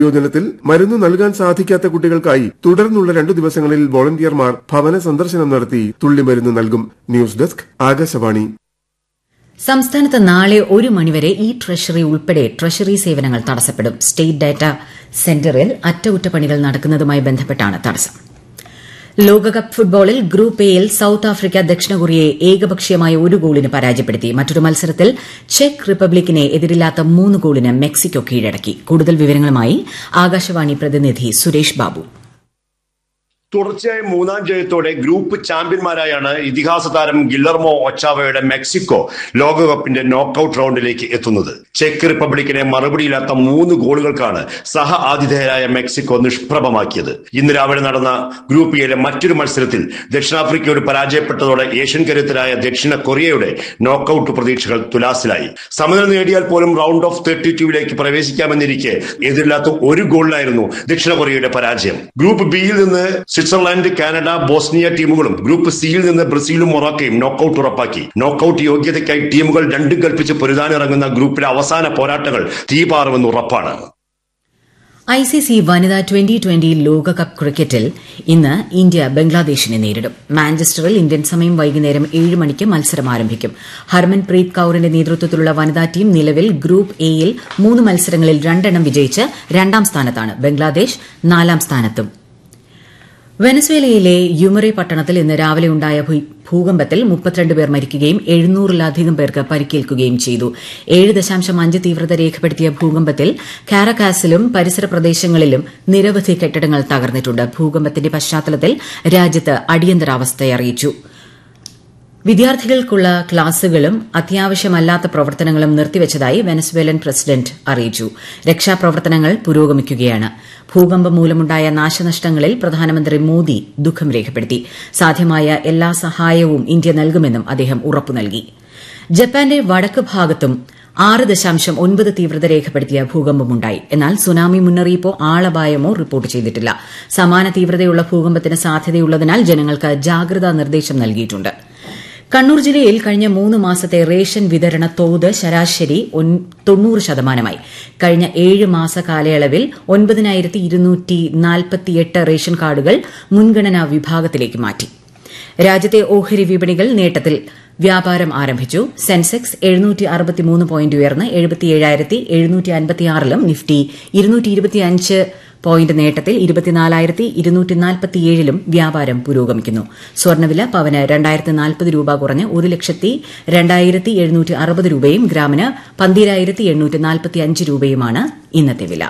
യോജനത്തിൽ മരുന്ന് നൽകാൻ സാധിക്കാത്ത കുട്ടികൾക്കായി തുടർന്നുള്ള രണ്ടു ദിവസങ്ങളിൽ വോളണ്ടിയർമാർ ഭവന സന്ദർശനം നടത്തി തുള്ളിമരുന്ന് നൽകും ന്യൂസ് ഡെസ്ക് ആകാശവാണി സംസ്ഥാനത്ത് നാളെ ഒരു മണിവരെ ഇ ട്രഷറി ഉൾപ്പെടെ ട്രഷറി സേവനങ്ങൾ തടസ്സപ്പെടും സ്റ്റേറ്റ് ഡാറ്റ സെന്ററിൽ അറ്റകുറ്റപ്പണികൾ നടക്കുന്നതുമായി ബന്ധപ്പെട്ടാണ് തടസ്സം ലോകകപ്പ് ഫുട്ബോളിൽ ഗ്രൂപ്പ് എയിൽ സൌത്ത് ആഫ്രിക്ക ദക്ഷിണ കൊറിയയെ ഏകപക്ഷീയമായ ഒരു ഗോളിന് പരാജയപ്പെടുത്തി മറ്റൊരു മത്സരത്തിൽ ചെക്ക് റിപ്പബ്ലിക്കിനെ എതിരില്ലാത്ത മൂന്ന് ഗോളിന് മെക്സിക്കോ കീഴടക്കി കൂടുതൽ വിവരങ്ങളുമായി ആകാശവാണി പ്രതിനിധി സുരേഷ് ബാബു തുടർച്ചയായ മൂന്നാം ജയത്തോടെ ഗ്രൂപ്പ് ചാമ്പ്യന്മാരായാണ് ഇതിഹാസ താരം ഗില്ലർമോ ഒച്ചാവയുടെ മെക്സിക്കോ ലോകകപ്പിന്റെ നോക്കൌട്ട് റൗണ്ടിലേക്ക് എത്തുന്നത് ചെക്ക് റിപ്പബ്ലിക്കിനെ മറുപടിയില്ലാത്ത മൂന്ന് ഗോളുകൾക്കാണ് സഹ ആതിഥേയരായ മെക്സിക്കോ നിഷ്പ്രഭമാക്കിയത് ഇന്ന് രാവിലെ നടന്ന ഗ്രൂപ്പ് എയിലെ മറ്റൊരു മത്സരത്തിൽ ദക്ഷിണാഫ്രിക്കയോട് പരാജയപ്പെട്ടതോടെ ഏഷ്യൻ കരുത്തരായ ദക്ഷിണ കൊറിയയുടെ നോക്കൌട്ട് പ്രതീക്ഷകൾ തുലാസിലായി സമനില നേടിയാൽ പോലും റൗണ്ട് ഓഫ് തേർട്ടി ടൂവിലേക്ക് പ്രവേശിക്കാമെന്നിരിക്കെ എതിരില്ലാത്ത ഒരു ഗോളിലായിരുന്നു ദക്ഷിണ കൊറിയയുടെ പരാജയം ഗ്രൂപ്പ് ബിയിൽ നിന്ന് സ്വിറ്റ്സർലാൻഡ് കാനഡ ബോസ്നിയ ടീമുകളും ഗ്രൂപ്പ് സിയിൽ നിന്ന് ബ്രസീലും മൊറോക്കയും നോക്കൌട്ട് ഉറപ്പാക്കി നോക്കൌട്ട് യോഗ്യതയ്ക്കായി ടീമുകൾ രണ്ടും കൽപ്പിച്ച് പൊരുതാനിറങ്ങുന്ന ഗ്രൂപ്പിലെ അവസാന പോരാട്ടങ്ങൾ തീപാറുമെന്ന് ഉറപ്പാണ് ഐസിസി വനിതാ ട്വന്റി ട്വന്റി ലോകകപ്പ് ക്രിക്കറ്റിൽ ഇന്ന് ഇന്ത്യ ബംഗ്ലാദേശിനെ നേരിടും മാഞ്ചസ്റ്ററിൽ ഇന്ത്യൻ സമയം വൈകുന്നേരം ഏഴ് മണിക്ക് മത്സരം ആരംഭിക്കും ഹർമൻപ്രീത് കൌറിന്റെ നേതൃത്വത്തിലുള്ള വനിതാ ടീം നിലവിൽ ഗ്രൂപ്പ് എയിൽ മൂന്ന് മത്സരങ്ങളിൽ രണ്ടെണ്ണം വിജയിച്ച് രണ്ടാം സ്ഥാനത്താണ് ബംഗ്ലാദേശ് നാലാം സ്ഥാനത്തും വെനസ്വേലയിലെ യുമറെ പട്ടണത്തിൽ ഇന്ന് രാവിലെ ഉണ്ടായ ഭൂകമ്പത്തിൽ മുപ്പത്തിരണ്ട് പേർ മരിക്കുകയും എഴുന്നൂറിലധികം പേർക്ക് പരിക്കേൽക്കുകയും ചെയ്തു ഏഴ് ദശാംശം അഞ്ച് തീവ്രത രേഖപ്പെടുത്തിയ ഭൂകമ്പത്തിൽ കാരക്കാസിലും പരിസര പ്രദേശങ്ങളിലും നിരവധി കെട്ടിടങ്ങൾ തകർന്നിട്ടുണ്ട് ഭൂകമ്പത്തിന്റെ പശ്ചാത്തലത്തിൽ രാജ്യത്ത് അടിയന്തരാവസ്ഥ അറിയിച്ചു വിദ്യാർത്ഥികൾക്കുള്ള ക്ലാസുകളും അത്യാവശ്യമല്ലാത്ത പ്രവർത്തനങ്ങളും നിർത്തിവച്ചതായി വെനസ്വേലൻ പ്രസിഡന്റ് അറിയിച്ചു രക്ഷാപ്രവർത്തനങ്ങൾ പുരോഗമിക്കുകയാണ് ഭൂകമ്പം മൂലമുണ്ടായ നാശനഷ്ടങ്ങളിൽ പ്രധാനമന്ത്രി മോദി ദുഃഖം രേഖപ്പെടുത്തി സാധ്യമായ എല്ലാ സഹായവും ഇന്ത്യ നൽകുമെന്നും അദ്ദേഹം ഉറപ്പു നൽകി ജപ്പാന്റെ വടക്ക് ഭാഗത്തും ആറ് ദശാംശം ഒൻപത് തീവ്രത രേഖപ്പെടുത്തിയ ഭൂകമ്പമുണ്ടായി എന്നാൽ സുനാമി മുന്നറിയിപ്പോ ആളപായമോ റിപ്പോർട്ട് ചെയ്തിട്ടില്ല സമാന തീവ്രതയുള്ള ഭൂകമ്പത്തിന് സാധ്യതയുള്ളതിനാൽ ജനങ്ങൾക്ക് ജാഗ്രതാ നിർദ്ദേശം നൽകിയിട്ടുണ്ട് കണ്ണൂർ ജില്ലയിൽ കഴിഞ്ഞ മൂന്ന് മാസത്തെ റേഷൻ വിതരണ തോത് ശരാശരി തൊണ്ണൂറ് ശതമാനമായി കഴിഞ്ഞ ഏഴ് മാസ കാലയളവിൽ ഒൻപതിനായിരത്തി ഇരുന്നൂറ്റി നാൽപ്പത്തിയെട്ട് റേഷൻ കാർഡുകൾ മുൻഗണനാ വിഭാഗത്തിലേക്ക് മാറ്റി രാജ്യത്തെ ഓഹരി വിപണികൾ നേട്ടത്തിൽ വ്യാപാരം ആരംഭിച്ചു സെൻസെക്സ് എഴുന്നൂറ്റി അറുപത്തിമൂന്ന് പോയിന്റ് ഉയർന്ന് എഴുപത്തിയേഴായിരത്തി എഴുന്നൂറ്റി അൻപത്തിയാറിലും നിഫ്റ്റി ഇരുന്നൂറ്റി ഇരുപത്തിയഞ്ച് പോയിന്റ് നേട്ടത്തിൽ ഇരുപത്തിനാലായിരത്തി ഇരുന്നൂറ്റി നാൽപ്പത്തിയേഴിലും വ്യാപാരം പുരോഗമിക്കുന്നു സ്വർണ്ണവില പവന് രണ്ടായിരത്തി നാൽപ്പത് രൂപ കുറഞ്ഞ് ഒരു ലക്ഷത്തി രണ്ടായിരത്തി എഴുന്നൂറ്റി അറുപത് രൂപയും ഗ്രാമിന് പന്തിരായിരത്തി എണ്ണൂറ്റി നാൽപ്പത്തി അഞ്ച് രൂപയുമാണ് ഇന്നത്തെ വില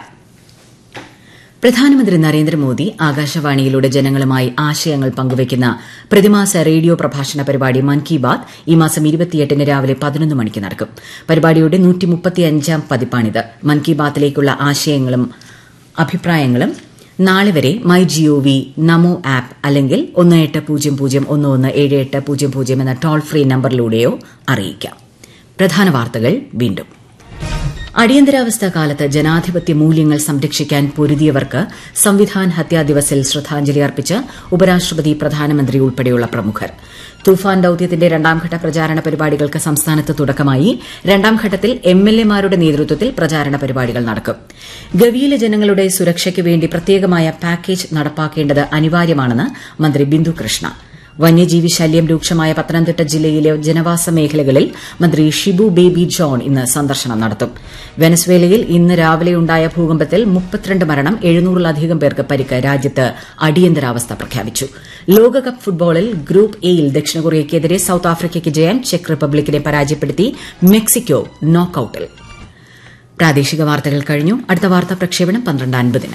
പ്രധാനമന്ത്രി നരേന്ദ്രമോദി ആകാശവാണിയിലൂടെ ജനങ്ങളുമായി ആശയങ്ങൾ പങ്കുവയ്ക്കുന്ന പ്രതിമാസ റേഡിയോ പ്രഭാഷണ പരിപാടി മൻ കി ബാത് ഈ മാസം ഇരുപത്തിയെട്ടിന് രാവിലെ പതിനൊന്ന് മണിക്ക് നടക്കും പരിപാടിയുടെ നൂറ്റിമുപ്പത്തിയഞ്ചാം പതിപ്പാണിത് മൻ കി ബാത്തിലേക്കുള്ള ആശയങ്ങളും അഭിപ്രായങ്ങളും നാളെ വരെ മൈ ജിഒവി നമോ ആപ്പ് അല്ലെങ്കിൽ ഒന്ന് എട്ട് പൂജ്യം പൂജ്യം ഒന്ന് ഒന്ന് ഏഴ് എട്ട് പൂജ്യം പൂജ്യം എന്ന ടോൾ ഫ്രീ നമ്പറിലൂടെയോ അറിയിക്കാം പ്രധാന വാർത്തകൾ വീണ്ടും അടിയന്തരാവസ്ഥ കാലത്ത് ജനാധിപത്യ മൂല്യങ്ങൾ സംരക്ഷിക്കാൻ പൊരുതിയവർക്ക് സംവിധാൻ ഹത്യാ ദിവസിൽ ശ്രദ്ധാഞ്ജലി അർപ്പിച്ച് ഉപരാഷ്ട്രപതി പ്രധാനമന്ത്രി ഉൾപ്പെടെയുള്ള പ്രമുഖർ തുഫാൻ ദൌത്യത്തിന്റെ രണ്ടാംഘട്ട പ്രചാരണ പരിപാടികൾക്ക് സംസ്ഥാനത്ത് തുടക്കമായി രണ്ടാം ഘട്ടത്തിൽ എംഎൽഎമാരുടെ നേതൃത്വത്തിൽ പ്രചാരണ പരിപാടികൾ നടക്കും ഗവിയിലെ ജനങ്ങളുടെ സുരക്ഷയ്ക്ക് വേണ്ടി പ്രത്യേകമായ പാക്കേജ് നടപ്പാക്കേണ്ടത് അനിവാര്യമാണെന്ന് മന്ത്രി ബിന്ദു കൃഷ്ണ വന്യജീവി ശല്യം രൂക്ഷമായ പത്തനംതിട്ട ജില്ലയിലെ ജനവാസ മേഖലകളിൽ മന്ത്രി ഷിബു ബേബി ജോൺ ഇന്ന് സന്ദർശനം നടത്തും വെനസ്വേലയിൽ ഇന്ന് രാവിലെയുണ്ടായ ഭൂകമ്പത്തിൽ മുപ്പത്തിരണ്ട് മരണം എഴുന്നൂറിലധികം പേർക്ക് പരിക്ക് രാജ്യത്ത് അടിയന്തരാവസ്ഥ പ്രഖ്യാപിച്ചു ലോകകപ്പ് ഫുട്ബോളിൽ ഗ്രൂപ്പ് എയിൽ ദക്ഷിണ കൊറിയയ്ക്കെതിരെ സൌത്ത് ആഫ്രിക്കയ്ക്ക് ജയം ചെക്ക് റിപ്പബ്ലിക്കിനെ പരാജയപ്പെടുത്തി മെക്സിക്കോ നോക്കൌട്ടിൽ പ്രാദേശിക വാർത്തകൾ കഴിഞ്ഞു അടുത്ത വാർത്താ പ്രക്ഷേപണം പന്ത്രണ്ട് അൻപതിന്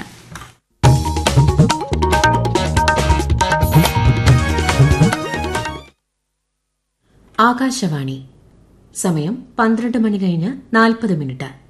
ആകാശവാണി സമയം പന്ത്രണ്ട് മണി കഴിഞ്ഞ് നാൽപ്പത് മിനിറ്റ്